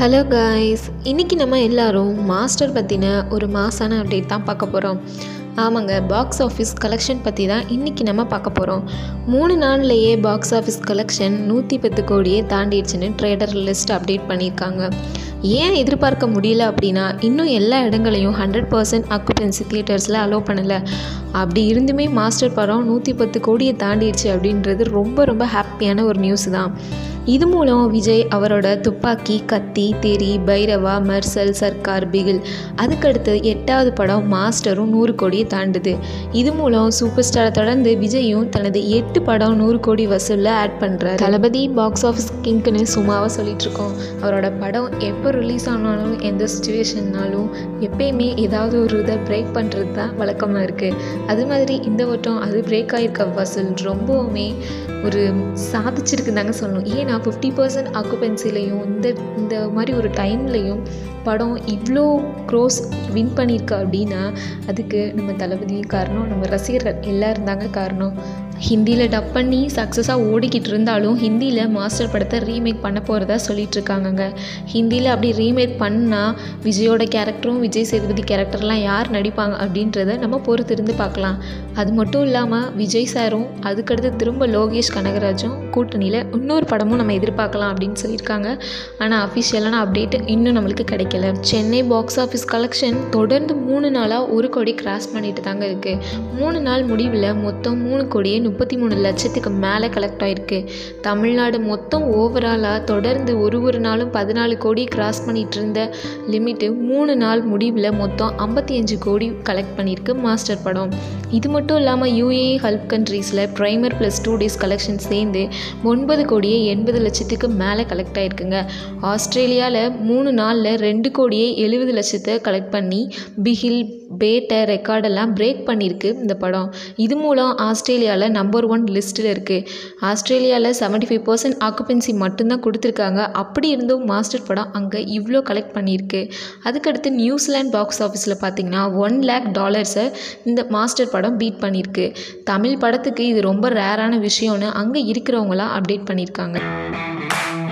hello guys இன்றைக்கி நம்ம எல்லாரும் மாஸ்டர் பற்றின ஒரு மாசான அப்டேட் தான் பார்க்க போகிறோம் ஆமாங்க பாக்ஸ் ஆஃபீஸ் கலெக்ஷன் பற்றி தான் இன்றைக்கி நம்ம பார்க்க போகிறோம் மூணு நாள்லேயே பாக்ஸ் ஆஃபீஸ் கலெக்ஷன் நூற்றி பத்து கோடியே தாண்டிடுச்சுன்னு ட்ரேடர் லிஸ்ட் அப்டேட் பண்ணியிருக்காங்க ஏன் எதிர்பார்க்க முடியல அப்படின்னா இன்னும் எல்லா இடங்களையும் ஹண்ட்ரட் பர்சன்ட் அக்குபென்சி தியேட்டர்ஸில் அலோவ் பண்ணலை அப்படி இருந்துமே மாஸ்டர் படம் நூற்றி பத்து கோடியை தாண்டிடுச்சு அப்படின்றது ரொம்ப ரொம்ப ஹாப்பியான ஒரு நியூஸ் தான் இது மூலம் விஜய் அவரோட துப்பாக்கி கத்தி தெரி பைரவா மெர்சல் சர்க்கார் பிகில் அதுக்கடுத்து எட்டாவது படம் மாஸ்டரும் நூறு கோடியை தாண்டுது இது மூலம் சூப்பர் ஸ்டாரை தொடர்ந்து விஜயும் தனது எட்டு படம் நூறு கோடி வசூலில் ஆட் பண்ணுறாரு தளபதி பாக்ஸ் ஆஃபீஸ் கிங்க்குன்னு சும்மாவாக சொல்லிட்டு இருக்கோம் அவரோட படம் எப்போ ரிலீஸ் ஆனாலும் எந்த சுச்சுவேஷன்னாலும் எப்பயுமே ஏதாவது ஒரு இதை பிரேக் பண்ணுறது தான் வழக்கமாக இருக்குது அது மாதிரி இந்த வட்டம் அது பிரேக் ஆகிருக்க வசூல் ரொம்பவுமே ஒரு சாதிச்சிருக்கு தாங்க சொல்லணும் ஏன்னா ஃபிஃப்டி பர்சன்ட் ஆக்குபென்சிலையும் இந்த இந்த மாதிரி ஒரு டைம்லையும் படம் இவ்வளோ க்ரோஸ் வின் பண்ணியிருக்கா அப்படின்னா அதுக்கு நம்ம தளபதியும் காரணம் நம்ம ரசிகர்கள் எல்லோரும் தாங்க காரணம் ஹிந்தியில் டப் பண்ணி சக்ஸஸாக ஓடிக்கிட்டு இருந்தாலும் ஹிந்தியில் மாஸ்டர் படத்தை ரீமேக் பண்ண போகிறதா சொல்லிட்டு இருக்காங்கங்க ஹிந்தியில் அப்படி ரீமேக் பண்ணால் விஜயோட கேரக்டரும் விஜய் சேதுபதி கேரக்டர்லாம் யார் நடிப்பாங்க அப்படின்றத நம்ம பொறுத்திருந்து பார்க்கலாம் அது மட்டும் இல்லாமல் விஜய் சாரும் அதுக்கடுத்து திரும்ப லோகேஷ் கனகராஜும் கூட்டணியில் இன்னொரு படமும் நம்ம எதிர்பார்க்கலாம் அப்படின்னு சொல்லியிருக்காங்க ஆனால் அஃபிஷியலான அப்டேட் இன்னும் நம்மளுக்கு கிடைக்கல சென்னை பாக்ஸ் ஆஃபீஸ் கலெக்ஷன் தொடர்ந்து மூணு நாளாக ஒரு கோடி கிராஸ் பண்ணிட்டு தாங்க இருக்குது மூணு நாள் முடிவில் மொத்தம் மூணு கோடியே முப்பத்தி மூணு லட்சத்துக்கு மேலே கலெக்ட் ஆகிருக்கு தமிழ்நாடு மொத்தம் ஓவராலாக தொடர்ந்து ஒரு ஒரு நாளும் பதினாலு கோடி கிராஸ் பண்ணிட்டு இருந்த லிமிட்டு மூணு நாள் முடிவில் மொத்தம் ஐம்பத்தி அஞ்சு கோடி கலெக்ட் பண்ணியிருக்கு மாஸ்டர் படம் இது மட்டும் இல்லாமல் யூஏ ஹல்ப் கண்ட்ரீஸில் premiere plus two days collection சேர்ந்து ஒன்பது கோடியே எண்பது லட்சத்துக்கு மேலே கலெக்ட் ஆகிருக்குங்க ஆஸ்திரேலியாவில் மூணு நாளில் ரெண்டு கோடியே எழுபது லட்சத்தை கலெக்ட் பண்ணி பிகில் பேட்டை ரெக்கார்டெல்லாம் பிரேக் பண்ணியிருக்கு இந்த படம் இது மூலம் ஆஸ்திரேலியாவில் நம்பர் ஒன் லிஸ்ட்டில் இருக்குது ஆஸ்திரேலியாவில் செவன்ட்டி ஃபைவ் பர்சன்ட் ஆக்குபென்சி மட்டும்தான் கொடுத்துருக்காங்க அப்படி இருந்தும் மாஸ்டர் படம் அங்கே இவ்வளோ கலெக்ட் பண்ணியிருக்கு அதுக்கடுத்து நியூசிலாந்து பாக்ஸ் ஆஃபீஸில் பார்த்தீங்கன்னா ஒன் லேக் டாலர்ஸை இந்த மாஸ்டர் படம் பீட் பண்ணியிருக்கு தமிழ் படத்துக்கு இது ரொம்ப ரேரான விஷயம்னு அங்கே இருக்கிறவங்களாம் அப்டேட் பண்ணியிருக்காங்க